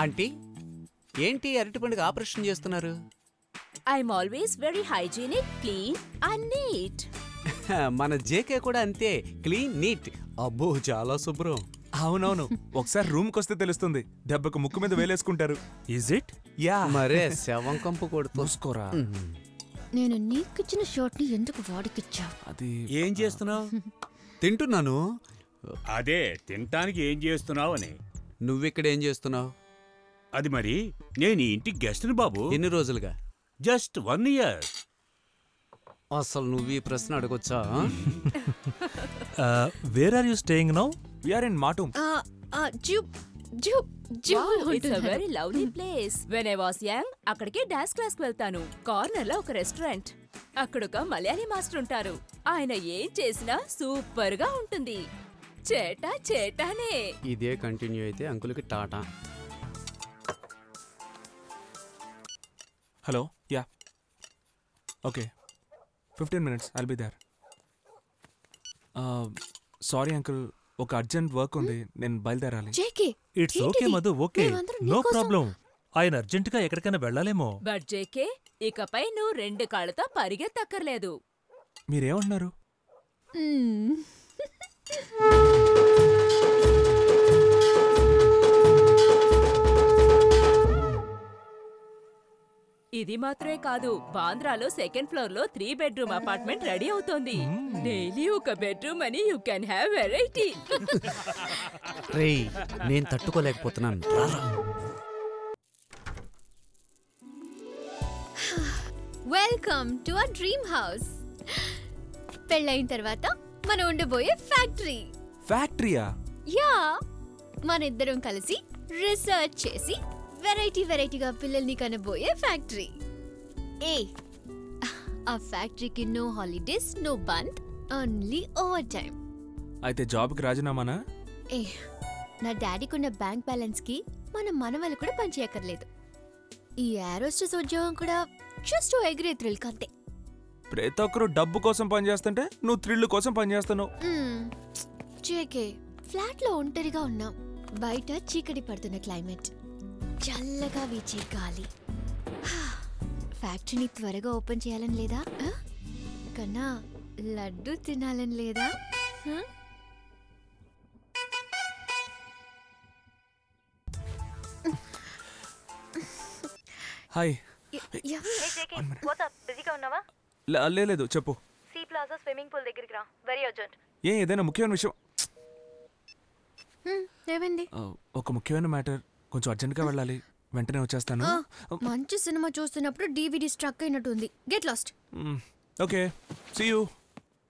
Aunty ఏంటి అరటిపండుగ operation చేస్తున్నారు I'm always very hygienic clean and neat మన జేకే కూడా అంతే క్లీన్ నీట్ అబ్బో చాలా శుభ్రం అవునవును ఒకసారి రూమ్కి వస్తే తెలుస్తుంది దెబ్బకు ముక్కు మీద వేలేసుకుంటారు ఈజ్ ఇట్ యా మరే శవం కంపు కొడుతూ చూసుకోరా నేను నీకిచ్చిన షర్ట్ ని ఎందుకు వాడికిచ్చావు అది ఏం చేస్తున్నావు తింటున్నాను అదే తినటానికి ఏం చేస్తున్నావు అని నువ్విక్కడ ఏం చేస్తున్నావు అది మరి నేను ఈ ఇంటికి గెస్ట్ని బాబు ఎన్ని రోజులుగా జస్ట్ వన్ ఇయర్ అసలు నువ్వు ఈ ప్రశ్న అడగొచ్చా where are you staying now we're in మాటూమ్ ఆ, ఆ, జూ జూ జూ it's a very lovely place when I was young అక్కడికి డాన్స్ క్లాస్ కి వెళ్తాను కార్నర్ లో ఒక రెస్టారెంట్ అక్కడ ఒక మలయాళీ మాస్టర్ ఉంటారు ఆయన ఏం చేసినా సూపర్ గా ఉంటుంది చేటా చేటానే ఇదే కంటిన్యూ అయితే అంకుల్కి tata hello ya okay fifteen minutes I'll be there sorry uncle ఒక అర్జెంట్ వర్క్ ఉంది నేను బయలుదేరాలి జేకే ఇట్స్ ఓకే ఏంటిది? మధు ఓకే మేమందరం నో నీకోసం- ప్రాబ్లం ఆయన అర్జెంటుగా ఎక్కడికైనా వెళ్ళాలేమో బట్ జేకే ఇకపై నువ్వు రెండు కాళ్ళతో పరిగెత్తక్కర్లేదు మీరేమంటున్నారు మ్మ్. ఇది మాత్రమే కాదు బాంద్రాలో సెకండ్ ఫ్లోర్ లో త్రీ బెడ్రూమ్ అపార్ట్మెంట్ రెడీ అవుతోంది డైలీ ఒక బెడ్రూమ్ అని యూ కెన్ హ్యావ్ వెరైటీ రేయ్ నేను తట్టుకోలేకపోతున్నాను రారా. Welcome to a dream house పెళ్ళైన తర్వాత మనం ఉండబోయే ఫ్యాక్టరీ ఫ్యాక్టరీయా యా మన ఇద్దరం కలిసి రీసెర్చ్ చేసి వెరైటీ వెరైటీగా పిల్లల్ని కనబోయే ఫ్యాక్టరీ ఏ ఆ ఫ్యాక్టరీకి no holidays no bandh only overtime అయితే జాబ్కి రాజీనామానా ఏ నా డాడీకి ఉన్న బ్యాంక్ బ్యాలెన్స్ కి మన మనవలు కూడా పనిచేయక్కర్లేదు ఈ ఏరోస్టెస్ ఉద్యోగం కూడా జస్ట్ ఎగిరే థ్రిల్ కంతే ప్రతి ఒక్కరు డబ్బు కోసం పనిచేస్తుంటే నువ్వు థ్రిల్ కోసం పనిచేస్తున్నావు జేకే ఫ్లాట్ లో ఒంటరిగా ఉన్నాం బయట చీకటి పడుతున్న క్లైమేట్ చల్లగా వీచే గాలి హా, ఫ్యాక్టరీని త్వరగా ఓపెన్ చేయాలని లేదా ఆ? కన్నా లడ్డు తినాలని లేదా హ? హాయ్ ఎ- ఎవరు? బిజీగా ఉన్నావా లే- లేదు చెప్పు సి ప్లాజా స్విమ్మింగ్ పూల్ దగ్గరికి రా వెరీ అర్జెంట్ ఏ ఏదైనా ముఖ్యమైన విషయం హ్మ్, ఏమైంది ఆ, ఒక ముఖ్యమైన మ్యాటర్ కొంచెం అర్జెంట్గా వెళ్ళాలి వెంటనే వచ్చేస్తాను ఆ, మంచి సినిమా చూస్తున్నప్పుడు డీవీడీ స్ట్రక్ అయినట్టుంది get lost okay see you